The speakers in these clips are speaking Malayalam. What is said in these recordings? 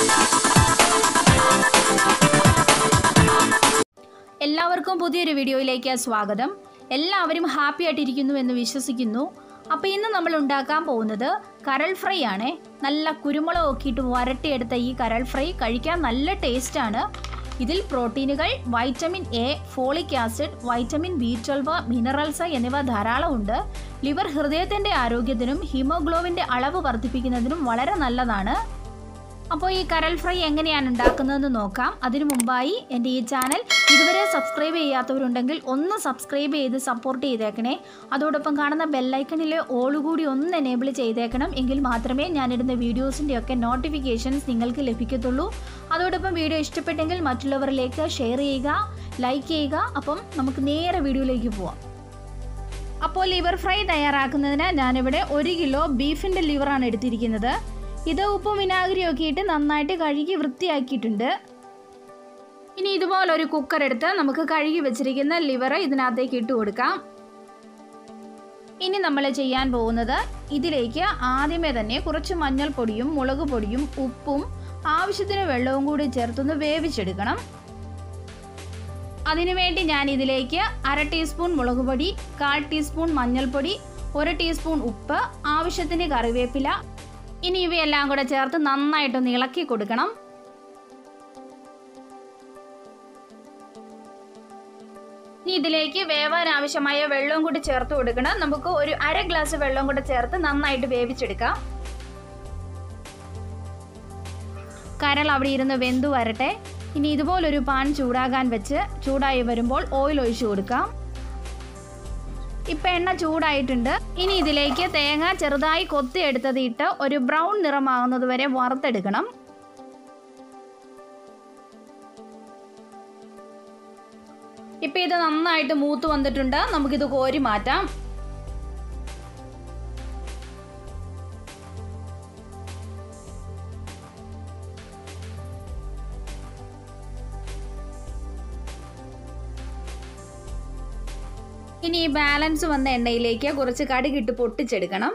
എല്ലാവർക്കും പുതിയൊരു വീഡിയോയിലേക്ക് സ്വാഗതം എല്ലാവരും ഹാപ്പി ആയിട്ടിരിക്കുന്നു എന്ന് വിശ്വസിക്കുന്നു അപ്പോൾ ഇന്ന് നമ്മൾ ഉണ്ടാക്കാൻ പോകുന്നത് കരൾ ഫ്രൈ ആണ് നല്ല കുരുമുളക് നോക്കിയിട്ട് വരട്ടിയെടുത്ത ഈ കരൾ ഫ്രൈ കഴിക്കാൻ നല്ല ടേസ്റ്റാണ് ഇതിൽ പ്രോട്ടീനുകൾ vitamin A folic acid vitamin B twelve minerals എന്നിവ ധാരാളമുണ്ട് ലിവർ ഹൃദയത്തിൻ്റെ ആരോഗ്യത്തിനും ഹീമോഗ്ലോബിൻ്റെ അളവ് വർദ്ധിപ്പിക്കുന്നതിനും വളരെ നല്ലതാണ് അപ്പോൾ ഈ കരൾ ഫ്രൈ എങ്ങനെയാണ് ഉണ്ടാക്കുന്നതെന്ന് നോക്കാം അതിനു മുമ്പായി എൻ്റെ ഈ ചാനൽ ഇതുവരെ സബ്സ്ക്രൈബ് ചെയ്യാത്തവരുണ്ടെങ്കിൽ ഒന്ന് സബ്സ്ക്രൈബ് ചെയ്ത് സപ്പോർട്ട് ചെയ്തേക്കണേ അതോടൊപ്പം കാണുന്ന ബെല്ലൈക്കണിലെ ഓളുകൂടി ഒന്ന് എനേബിൾ ചെയ്തേക്കണം എങ്കിൽ മാത്രമേ ഞാനിടുന്ന വീഡിയോസിൻ്റെ ഒക്കെ നോട്ടിഫിക്കേഷൻസ് നിങ്ങൾക്ക് ലഭിക്കത്തുള്ളൂ അതോടൊപ്പം വീഡിയോ ഇഷ്ടപ്പെട്ടെങ്കിൽ മറ്റുള്ളവരിലേക്ക് ഷെയർ ചെയ്യുക ലൈക്ക് ചെയ്യുക അപ്പം നമുക്ക് നേരെ വീഡിയോയിലേക്ക് പോവാം അപ്പോൾ ലിവർ ഫ്രൈ തയ്യാറാക്കുന്നതിന് ഞാനിവിടെ ഒരു കിലോ ബീഫിൻ്റെ ലിവറാണ് എടുത്തിരിക്കുന്നത് ഇത് ഉപ്പും വിനാഗിരിയൊക്കെ ഇട്ട് നന്നായിട്ട് കഴുകി വൃത്തിയാക്കിയിട്ടുണ്ട് ഇനി ഇതുപോലെ ഒരു കുക്കർ എടുത്ത് നമുക്ക് കഴുകി വെച്ചിരിക്കുന്ന ലിവർ ഇതിനകത്തേക്ക് ഇട്ട് കൊടുക്കാം ഇനി നമ്മൾ ചെയ്യാൻ പോകുന്നത് ഇതിലേക്ക് ആദ്യമേ തന്നെ കുറച്ച് മഞ്ഞൾപ്പൊടിയും മുളക് പൊടിയും ഉപ്പും ആവശ്യത്തിന് വെള്ളവും കൂടി ചേർത്തൊന്ന് വേവിച്ചെടുക്കണം അതിനുവേണ്ടി ഞാൻ ഇതിലേക്ക് അര ടീസ്പൂൺ മുളക് പൊടി കാൽ ടീസ്പൂൺ മഞ്ഞൾപ്പൊടി ഒരു ടീസ്പൂൺ ഉപ്പ് ആവശ്യത്തിന് കറിവേപ്പില ഇനി ഇവയെല്ലാം കൂടെ ചേർത്ത് നന്നായിട്ടൊന്ന് ഇളക്കി കൊടുക്കണം ഇനി ഇതിലേക്ക് വേവാൻ ആവശ്യമായ വെള്ളവും കൂടി ചേർത്ത് കൊടുക്കണം നമുക്ക് ഒരു അര ഗ്ലാസ് വെള്ളം കൂടെ ചേർത്ത് നന്നായിട്ട് വേവിച്ചെടുക്കാം കരൾ അവിടെ ഇരുന്ന് വെന്തു വരട്ടെ ഇനി ഇതുപോലൊരു പാൻ ചൂടാകാൻ വെച്ച് ചൂടായി വരുമ്പോൾ ഓയിൽ ഒഴിച്ചു കൊടുക്കാം ഇപ്പൊ എണ്ണ ചൂടായിട്ടുണ്ട് ഇനി ഇതിലേക്ക് തേങ്ങ ചെറുതായി കൊത്തിയെടുത്തത് ഇട്ട് ഒരു ബ്രൗൺ നിറമാകുന്നത് വരെ വറുത്തെടുക്കണം ഇപ്പൊ ഇത് നന്നായിട്ട് മൂത്ത് വന്നിട്ടുണ്ട് നമുക്കിത് കോരി മാറ്റാം ഇനി ഈ ബാലൻസ് വന്ന എണ്ണയിലേക്ക് കുറച്ച് കടുകിട്ട് പൊട്ടിച്ചെടുക്കണം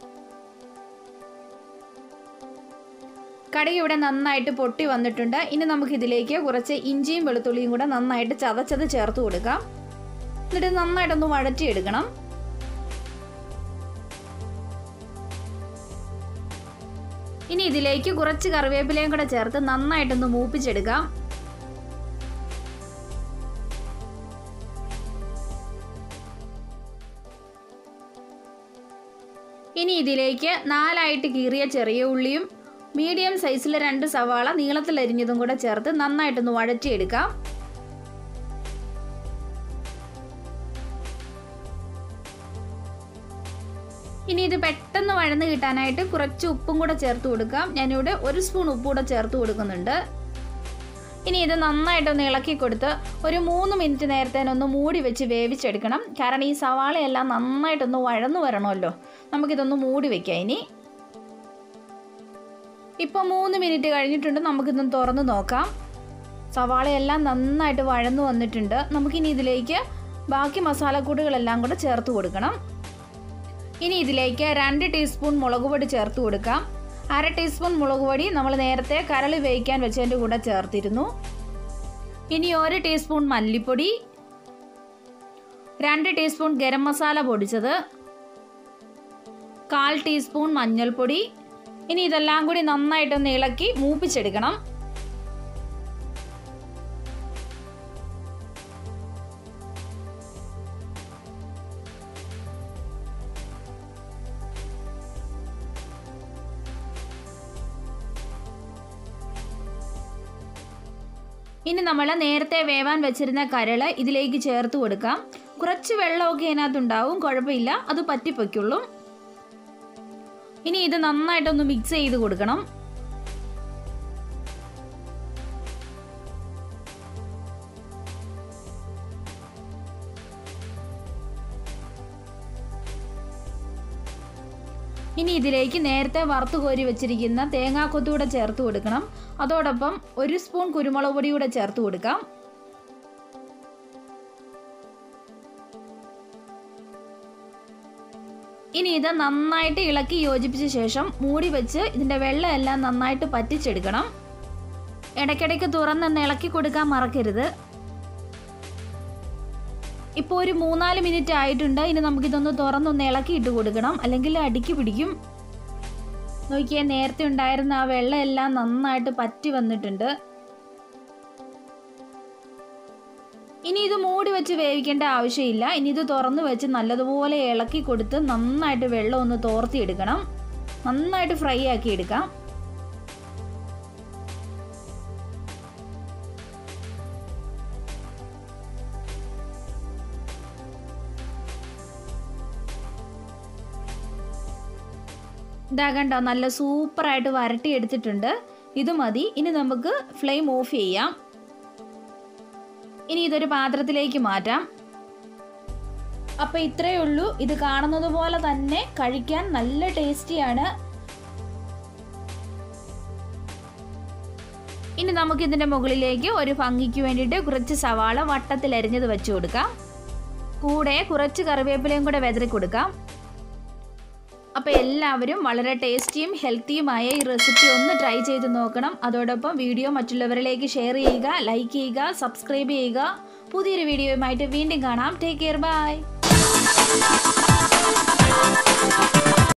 കടുക് ഇവിടെ നന്നായിട്ട് പൊട്ടി വന്നിട്ടുണ്ട് ഇനി നമുക്ക് ഇതിലേക്ക് കുറച്ച് ഇഞ്ചിയും വെളുത്തുള്ളിയും കൂടെ നന്നായിട്ട് ചതച്ചത് ചേർത്ത് കൊടുക്കാം എന്നിട്ട് നന്നായിട്ടൊന്ന് വഴറ്റിയെടുക്കണം ഇനി ഇതിലേക്ക് കുറച്ച് കറിവേപ്പിലയും കൂടെ ചേർത്ത് നന്നായിട്ടൊന്ന് മൂപ്പിച്ചെടുക്കാം ഇനി ഇതിലേക്ക് നാലായിട്ട് കീറിയ ചെറിയ ഉള്ളിയും മീഡിയം സൈസിലെ രണ്ട് സവാള നീളത്തിൽ അരിഞ്ഞതും കൂടെ ചേർത്ത് നന്നായിട്ടൊന്ന് വഴറ്റിയെടുക്കാം ഇനി ഇത് പെട്ടെന്ന് വഴന്ന് കിട്ടാനായിട്ട് കുറച്ച് ഉപ്പും കൂടെ ചേർത്ത് കൊടുക്കാം ഞാനിവിടെ ഒരു സ്പൂൺ ഉപ്പ് കൂടെ ചേർത്ത് കൊടുക്കുന്നുണ്ട് ഇനി ഇത് നന്നായിട്ടൊന്ന് ഇളക്കി കൊടുത്ത് ഒരു മൂന്ന് മിനിറ്റ് നേരത്തേനൊന്ന് മൂടി വെച്ച് വേവിച്ചെടുക്കണം കാരണം ഈ സവാളയെല്ലാം നന്നായിട്ടൊന്ന് വഴന്നു വരണമല്ലോ നമുക്കിതൊന്ന് മൂടി വെക്കാം ഇനി ഇപ്പോൾ മൂന്ന് മിനിറ്റ് കഴിഞ്ഞിട്ടുണ്ട് നമുക്കിതൊന്ന് തുറന്ന് നോക്കാം സവാളയെല്ലാം നന്നായിട്ട് വഴന്നു വന്നിട്ടുണ്ട് നമുക്കിനി ഇതിലേക്ക് ബാക്കി മസാലക്കൂട്ടുകളെല്ലാം കൂടെ ചേർത്ത് കൊടുക്കണം ഇനി ഇതിലേക്ക് രണ്ട് ടീസ്പൂൺ മുളക് പൊടി ചേർത്ത് കൊടുക്കാം അര ടീസ്പൂൺ മുളക് പൊടി നമ്മൾ നേരത്തെ കരൾ വേവിക്കാൻ വെച്ചതിൻ്റെ കൂടെ ചേർത്തിരുന്നു ഇനി ഒരു ടീസ്പൂൺ മല്ലിപ്പൊടി രണ്ട് ടീസ്പൂൺ ഗരം മസാല പൊടിച്ചത് കാൽ ടീസ്പൂൺ മഞ്ഞൾപ്പൊടി ഇനി ഇതെല്ലാം കൂടി നന്നായിട്ടൊന്ന് ഇളക്കി മൂപ്പിച്ചെടുക്കണം ഇനി നമ്മൾ നേരത്തെ വേവാൻ വെച്ചിരുന്ന കരള് ഇതിലേക്ക് ചേർത്ത് കൊടുക്കാം കുറച്ച് വെള്ളമൊക്കെ ഇതിനകത്തുണ്ടാവും കുഴപ്പമില്ല അത് പറ്റിപ്പൊയ്ക്കുള്ളൂ ഇനി ഇത് നന്നായിട്ടൊന്ന് മിക്സ് ചെയ്ത് കൊടുക്കണം ഇനി ഇതിലേക്ക് നേരത്തെ വറുത്ത് കോരി വെച്ചിരിക്കുന്ന തേങ്ങാക്കൊത്തൂടെ ചേർത്ത് കൊടുക്കണം അതോടൊപ്പം ഒരു സ്പൂൺ കുരുമുളക് പൊടി കൂടെ ചേർത്ത് കൊടുക്കാം ഇനി ഇത് നന്നായിട്ട് ഇളക്കി യോജിപ്പിച്ച ശേഷം മൂടി വെച്ച് ഇതിൻ്റെ വെള്ളം എല്ലാം നന്നായിട്ട് പറ്റിച്ചെടുക്കണം ഇടയ്ക്കിടയ്ക്ക് തുറന്നൊന്ന് ഇളക്കി കൊടുക്കാൻ മറക്കരുത് ഇപ്പോൾ ഒരു മൂന്നാല് മിനിറ്റ് ആയിട്ടുണ്ട് ഇനി നമുക്കിതൊന്ന് തുറന്നൊന്ന് ഇളക്കി ഇട്ട് കൊടുക്കണം അല്ലെങ്കിൽ അടിക്ക് പിടിക്കും നോക്കിയാൽ നേരത്തെ ഉണ്ടായിരുന്ന ആ വെള്ളം എല്ലാം നന്നായിട്ട് പറ്റി വന്നിട്ടുണ്ട് ഇനി ഇത് മൂടി വെച്ച് വേവിക്കേണ്ട ആവശ്യമില്ല ഇനി ഇത് തുറന്ന് വെച്ച് നല്ലതുപോലെ ഇളക്കി കൊടുത്ത് നന്നായിട്ട് വെള്ളം ഒന്ന് തോർത്തിയെടുക്കണം നന്നായിട്ട് ഫ്രൈ ആക്കി എടുക്കാം ഇതാ കണ്ടോ നല്ല സൂപ്പറായിട്ട് വരട്ടി എടുത്തിട്ടുണ്ട് ഇത് മതി ഇനി നമുക്ക് ഫ്ലെയിം ഓഫ് ചെയ്യാം ഇനി ഇതൊരു പാത്രത്തിലേക്ക് മാറ്റാം അപ്പോൾ ഇത്രയേ ഉള്ളൂ ഇത് കാണുന്നത് പോലെ തന്നെ കഴിക്കാൻ നല്ല ടേസ്റ്റിയാണ് ഇനി നമുക്ക് ഇതിൻ്റെ മുകളിലേക്ക് ഒരു ഭംഗിക്ക് വേണ്ടിയിട്ട് കുറച്ച് സവാള വട്ടത്തിൽ അരിഞ്ഞത് വെച്ച് കൊടുക്കാം കൂടെ കുറച്ച് കറിവേപ്പിലയും കൂടെ വെതറി കൊടുക്കാം അപ്പോൾ എല്ലാവരും വളരെ ടേസ്റ്റിയും ഹെൽത്തിയുമായ ഈ റെസിപ്പി ഒന്ന് ട്രൈ ചെയ്ത് നോക്കണം അതോടൊപ്പം വീഡിയോ മറ്റുള്ളവരിലേക്ക് ഷെയർ ചെയ്യുക ലൈക്ക് ചെയ്യുക സബ്സ്ക്രൈബ് ചെയ്യുക പുതിയൊരു വീഡിയോയുമായിട്ട് വീണ്ടും കാണാം ടേക്ക് കെയർ ബൈ